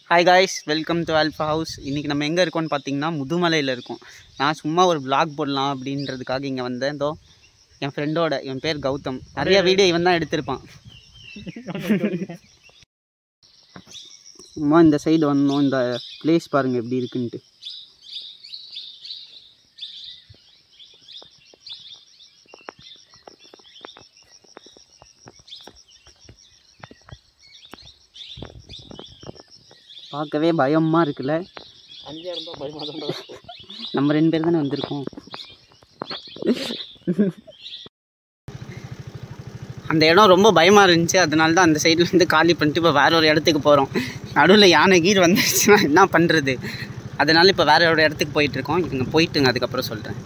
hi guys welcome to Alpha House இன்றைக்கி நம்ம எங்கே இருக்கோம்னு பார்த்தீங்கன்னா முதுமலையில் இருக்கோம் நான் சும்மா ஒரு vlog போடலாம் அப்படின்றதுக்காக இங்கே வந்தேன் இதோ என் ஃப்ரெண்டோட என் பேர் கௌதம் நிறைய வீடியோ இவன் தான் எடுத்திருப்பான் சும்மா இந்த சைடு வந்தோம் இந்த பிளேஸ் பாருங்கள் எப்படி இருக்குன்ட்டு பார்க்கவே பயமாக இருக்குல்ல அங்கே இருந்தால் பயமாக தான் நம்ம ரெண்டு பேர் தானே வந்திருக்கோம் அந்த இடம் ரொம்ப பயமாக இருந்துச்சு அதனால தான் அந்த சைடில் இருந்து காலி பண்ணிட்டு இப்போ வேற ஒரு இடத்துக்கு போகிறோம் நடுவில் யானை கீர் வந்துருச்சுன்னா என்ன பண்ணுறது அதனால இப்போ வேற ஒரு இடத்துக்கு போயிட்டு இருக்கோம் இங்கே போயிட்டுங்க அதுக்கப்புறம் சொல்கிறேன்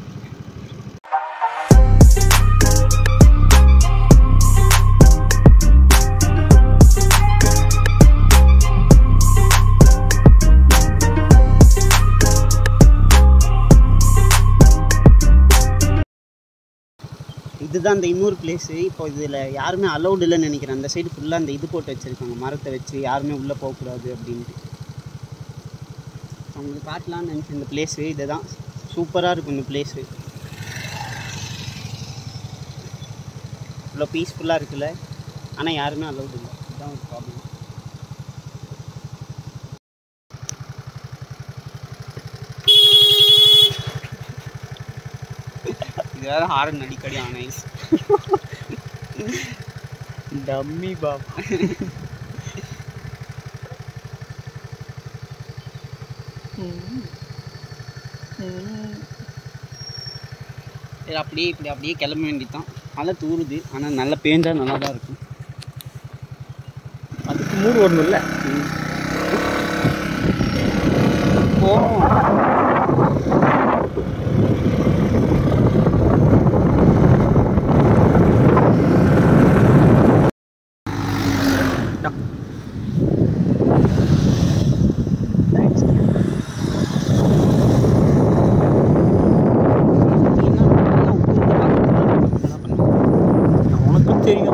இதுதான் அந்த இன்னொரு பிளேஸு இப்போ இதில் யாருமே அலௌட் இல்லைன்னு நினைக்கிறேன் அந்த சைடு ஃபுல்லாக அந்த இது போட்டு வச்சுருக்காங்க மரத்தை வச்சு யாருமே உள்ளே போகக்கூடாது அப்படின்ட்டு அவங்களுக்கு காட்டலாம்னு நினச்சேன் இந்த பிளேஸு இதுதான் சூப்பராக இருக்கும் இந்த பிளேஸு இவ்வளோ பீஸ்ஃபுல்லாக இருக்குல்ல ஆனால் யாருமே அலௌட் இல்லை இதுதான் ஒரு ப்ராப்ளம் இது வேறு ஹாரன் அடிக்கடி ஆனைஸ் டம்மி பாப் சரி அப்படியே இப்படி அப்படியே கிளம்ப வேண்டியதுதான் மழை தூருது ஆனால் நல்லா பேஞ்சா நல்லா தான் இருக்கும் அதுக்கு மூடு ஒன்றும் இல்லை போகிறோம் உனக்கும் தெரியும்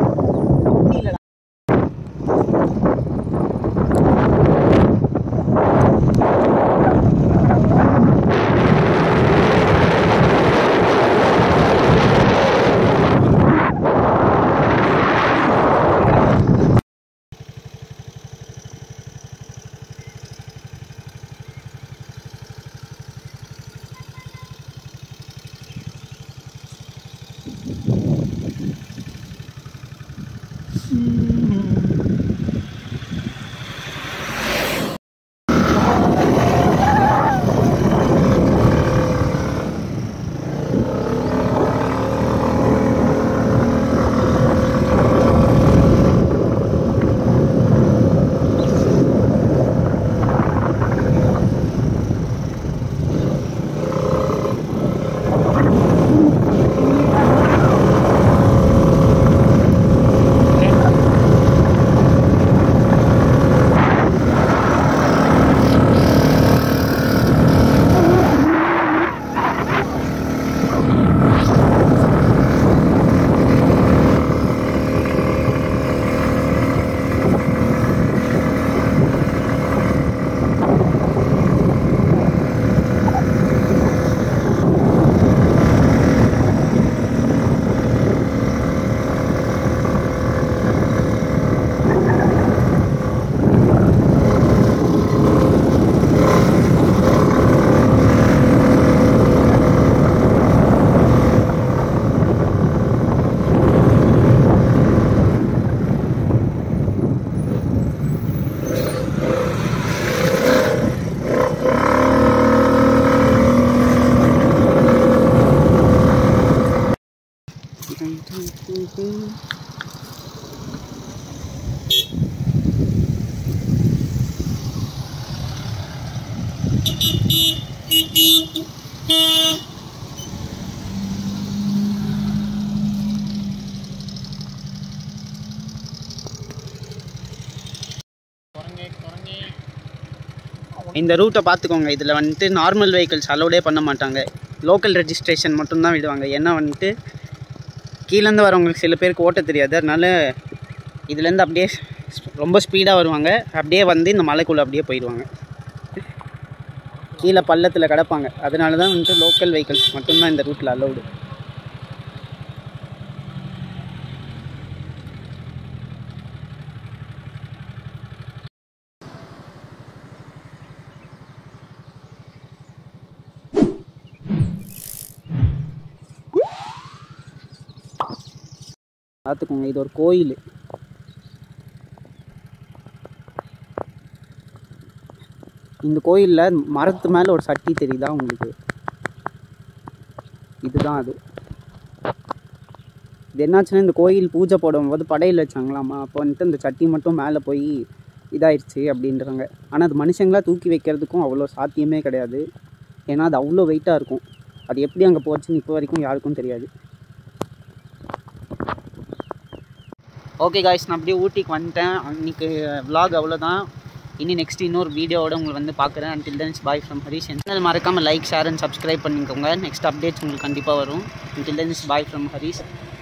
இந்த ரூட்டை பார்த்துக்கோங்க இதில் வந்துட்டு நார்மல் வெஹிக்கிள்ஸ் அலோடே பண்ண மாட்டாங்க லோக்கல் ரெஜிஸ்ட்ரேஷன் மட்டும்தான் விடுவாங்க ஏன்னா வந்துட்டு கீழேருந்து வரவங்களுக்கு சில பேருக்கு ஓட்ட தெரியாது அதனால இதுலேருந்து அப்படியே ரொம்ப ஸ்பீடாக வருவாங்க அப்படியே வந்து இந்த மலைக்குள்ளே அப்படியே போயிடுவாங்க கீழே பள்ளத்தில் கிடப்பாங்க அதனால தான் வந்துட்டு லோக்கல் வெஹிக்கல்ஸ் மட்டும்தான் இந்த ரூட்டில் அலௌடு பார்த்துக்கோங்க இது ஒரு கோயில் இந்த கோயிலில் மரத்து மேலே ஒரு சட்டி தெரியுதா உங்களுக்கு இதுதான் அது இது என்னாச்சுன்னா இந்த கோயில் பூஜை போடும்போது படையில் வச்சாங்களாமா அப்போ வந்துட்டு இந்த சட்டி மட்டும் மேலே போய் இதாயிடுச்சு அப்படின்றாங்க ஆனால் அது மனுஷங்களா தூக்கி வைக்கிறதுக்கும் அவ்வளோ சாத்தியமே கிடையாது ஏன்னா அது அவ்வளோ வெயிட்டாக இருக்கும் அது எப்படி அங்கே போச்சுன்னு இப்போ வரைக்கும் யாருக்கும் தெரியாது ஓகே காய்ஸ் நான் அப்படியே ஊட்டிக்கு வந்துட்டேன் அன்றைக்கி vlog அவ்வளோதான் இனி நெக்ஸ்ட் இன்னொரு வீடியோவோட உங்களை வந்து பார்க்குறேன் until then bye from Harish channel மறக்காமல் லைக் ஷேர் அண்ட் சப்ஸ்கிரைப் பண்ணிக்கோங்க நெக்ஸ்ட் அப்டேட்ஸ் உங்களுக்கு கண்டிப்பாக வரும் until then bye from Harish